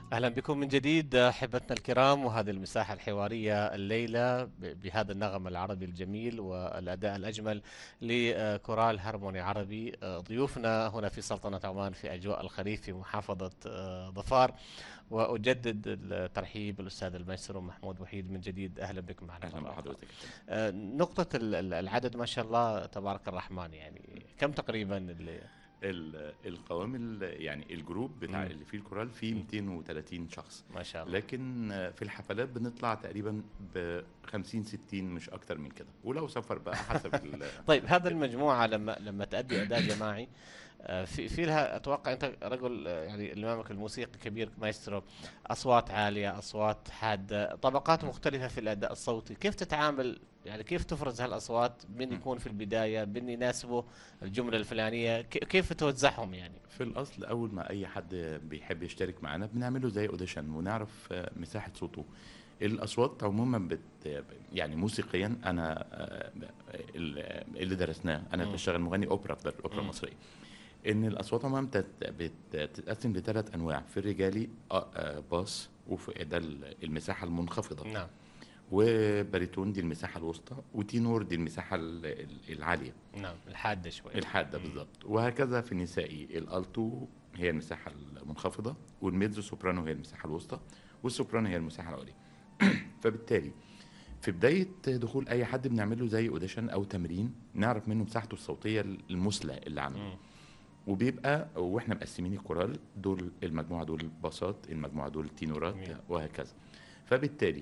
اهلا بكم من جديد احبتنا الكرام وهذه المساحه الحواريه الليله ب- بهذا النغم العربي الجميل والاداء الاجمل لكورال هارموني عربي آه، ضيوفنا هنا في سلطنه عمان في اجواء الخريف في محافظه آه، ظفار واجدد الترحيب بالاستاذ المايسترو محمود وحيد من جديد اهلا بك معنا اهلا مرة أخرى. بحضرتك آه، نقطه ال- ال- العدد ما شاء الله تبارك الرحمن يعني كم تقريبا اللي ال- القوام ال- يعني الجروب بتاع مم. اللي فيه الكورال فيه 230 شخص ما شاء الله لكن في الحفلات بنطلع تقريبا ب 50 60 مش اكتر من كده ولو سفر بقى حسب ال- طيب هذا المجموعة لما لما تأدي أداء جماعي آه، في في لها اتوقع انت رجل آه، يعني امامك الموسيقي كبير مايسترو اصوات عاليه اصوات حاده طبقات مختلفه في الاداء الصوتي كيف تتعامل يعني كيف تفرز هالاصوات من يكون في البدايه من يناسبه الجمله الفلانيه ك- كيف توزعهم يعني في الاصل اول ما اي حد بيحب يشترك معانا بنعمله زي اوديشن ونعرف آه، مساحه صوته الاصوات عموما بت يعني موسيقيا انا آه، ال- اللي درسناه انا مم. بشتغل مغني اوبرا في الاوبرا مم. المصريه ان الاصوات عموما بتت- بت- بتتقسم لثلاث انواع في الرجالي آه، آه، باص وفي ده ال- المساحه المنخفضه نعم وباريتون دي المساحه الوسطى وتينور دي المساحه ال- ال- العاليه نعم الحاده شوي الحاده مم. بالظبط وهكذا في النسائي الالتو هي المساحه المنخفضه والميدزو سوبرانو هي المساحه الوسطى والسوبرانو هي المساحه العليا فبالتالي في بدايه دخول اي حد بنعمل له زي اوديشن او تمرين نعرف منه مساحته الصوتيه المثلى اللي عنده مم. وبيبقى واحنا مقسمين الكورال دول المجموعه دول باصات المجموعه دول تينورات جميل. وهكذا فبالتالي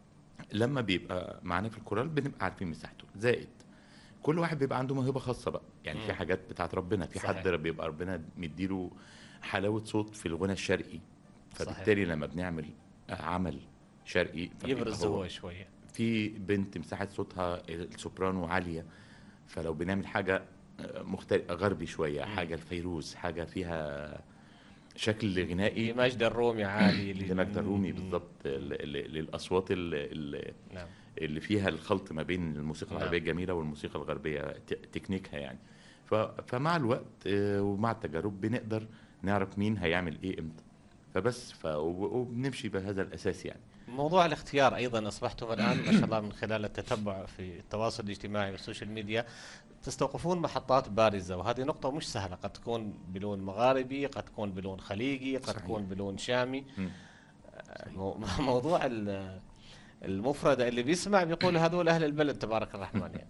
لما بيبقى معانا في الكورال بنبقى عارفين مساحته زائد كل واحد بيبقى عنده موهبه خاصه بقى يعني مم. في حاجات بتاعت ربنا في صحيح. حد بيبقى ربنا مديله حلاوه صوت في الغنى الشرقي صحيح. فبالتالي لما بنعمل عمل شرقي فبيبقى يبرز هو شويه في بنت مساحه صوتها السوبرانو عاليه فلو بنعمل حاجه مختلف غربي شويه مم. حاجه الفيروز حاجه فيها شكل غنائي لمجد الرومي عالي ل- لمجد الرومي مم. بالظبط ل- ل- للاصوات ال- نعم اللي فيها الخلط ما بين الموسيقى نعم. العربيه الجميله والموسيقى الغربيه ت- تكنيكها يعني ف- فمع الوقت آه، ومع التجارب بنقدر نعرف مين هيعمل ايه امتى فبس ف وب- وبنمشي بهذا الاساس يعني موضوع الاختيار ايضا اصبحتم الان ما شاء الله من خلال التتبع في التواصل الاجتماعي والسوشيال ميديا تستوقفون محطات بارزه وهذه نقطه مش سهله قد تكون بلون مغاربي قد تكون بلون خليجي قد صحيح. تكون بلون شامي مم. مو- موضوع ال- المفردة اللي بيسمع بيقول هذول اهل البلد تبارك الرحمن يعني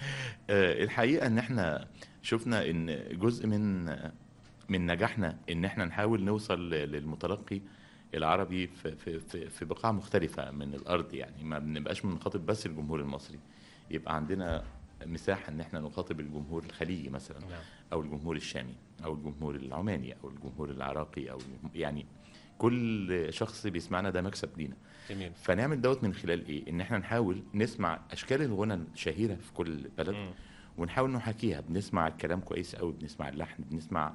آه، الحقيقه ان احنا شفنا ان جزء من من نجاحنا ان احنا نحاول نوصل ل- للمتلقي العربي في في في, في بقاع مختلفه من الارض يعني ما بنبقاش بنخاطب بس الجمهور المصري يبقى عندنا مساحه ان احنا نخاطب الجمهور الخليجي مثلا نعم او الجمهور الشامي او الجمهور العماني او الجمهور العراقي او الجمهور- يعني كل شخص بيسمعنا ده مكسب لينا جميل فنعمل دوت من خلال ايه ان احنا نحاول نسمع اشكال الغنى الشهيره في كل بلد مم. ونحاول نحاكيها بنسمع الكلام كويس قوي بنسمع اللحن بنسمع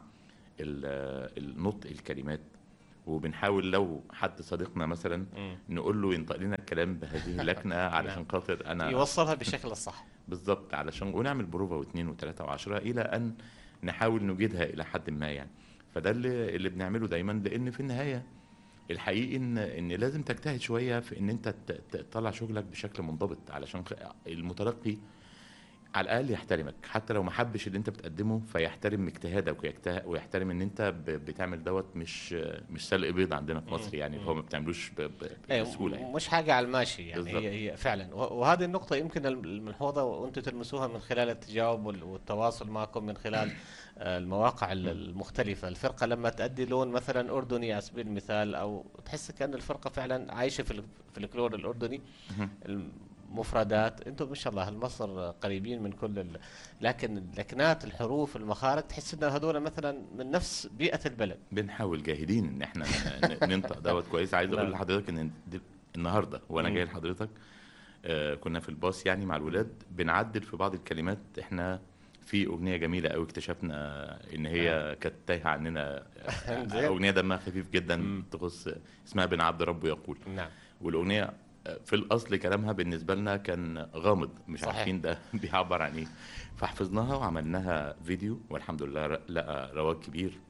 ال- النطق الكلمات وبنحاول لو حد صديقنا مثلا مم. نقول له ينطق لنا الكلام بهذه اللكنه علشان نعم. خاطر انا يوصلها بالشكل الصح بالظبط علشان ونعمل بروفا واثنين وثلاثه وعشرة الى ان نحاول نجيدها الى حد ما يعني فده اللي اللي بنعمله دايما لان في النهايه الحقيقي ان ان لازم تجتهد شويه في ان انت ت- ت- تطلع شغلك بشكل منضبط علشان خ- المتلقي على الاقل يحترمك حتى لو ما حبش اللي انت بتقدمه فيحترم اجتهادك ويجته- ويحترم ان انت ب- بتعمل دوت مش مش سلق بيض عندنا في مصر يعني اللي هو ما بتعملوش ب- ب- أيوة، بسهوله يعني. مش حاجة على الماشي يعني بالضبط. هي هي فعلا و- وهذه النقطة يمكن الم- الملحوظة وأنتم تلمسوها من خلال التجاوب وال- والتواصل معكم من خلال آه، المواقع ال- المختلفة الفرقة لما تأدي لون مثلا أردني على سبيل المثال أو تحس كأن الفرقة فعلا عايشة في ال- في الكلور الأردني مهم. المفردات انتم ما شاء الله مصر قريبين من كل ال... لكن اللكنات الحروف المخارج تحس ان هذول مثلا من نفس بيئة البلد بنحاول جاهدين ان احنا ن- ننطق دوت كويس عايز اقول نعم. لحضرتك ان دل- النهارده وانا مم. جاي لحضرتك آه، كنا في الباص يعني مع الولاد بنعدل في بعض الكلمات احنا في اغنيه جميله قوي اكتشفنا ان هي كانت تايهه عننا آه، زين. اغنيه دمها خفيف جدا مم. تخص اسمها بن عبد ربه يقول نعم والاغنيه آه، في الاصل كلامها بالنسبه لنا كان غامض مش صحيح. عارفين ده بيعبر عن ايه فحفظناها وعملناها فيديو والحمد لله ر- لقى رواج كبير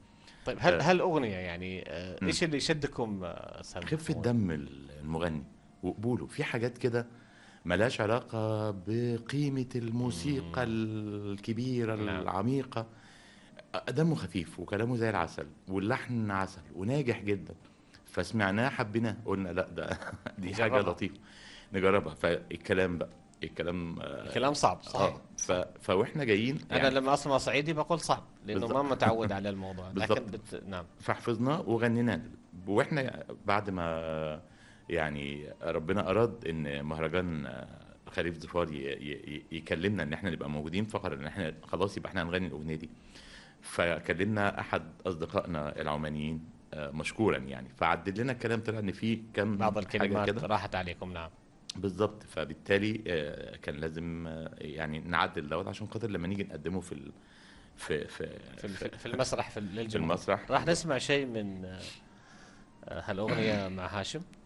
طيب هل آه. هالاغنيه يعني آه، مم. ايش اللي يشدكم آه، استاذ خفة محمود؟ دم المغني وقبوله في حاجات كده ملهاش علاقة بقيمة الموسيقى الكبيرة نعم. العميقة دمه خفيف وكلامه زي العسل واللحن عسل وناجح جدا فسمعناه حبيناه قلنا لا ده دي حاجة نجربها. لطيفة نجربها فالكلام بقى الكلام آه، الكلام صعب صحيح اه ف... فواحنا جايين انا يعني لما اسمع صعيدي بقول صعب لانه بالضبط. ما متعود على الموضوع لكن بالضبط. بت... نعم فحفظناه وغنيناه واحنا بعد ما يعني ربنا اراد ان مهرجان خليف ظفار ي- ي- يكلمنا ان احنا نبقى موجودين فقط ان احنا خلاص يبقى احنا هنغني الاغنيه دي فكلمنا احد اصدقائنا العمانيين آه، مشكورا يعني فعدل لنا الكلام طلع ان في كم بعض حاجه الكلمات كده راحت عليكم نعم بالظبط فبالتالي آه، كان لازم آه، يعني نعدل دوت عشان خاطر لما نيجي نقدمه في ال... في في في في, في المسرح في في للجمهور المسرح راح نسمع شيء من آه، آه، هالاغنيه مع هاشم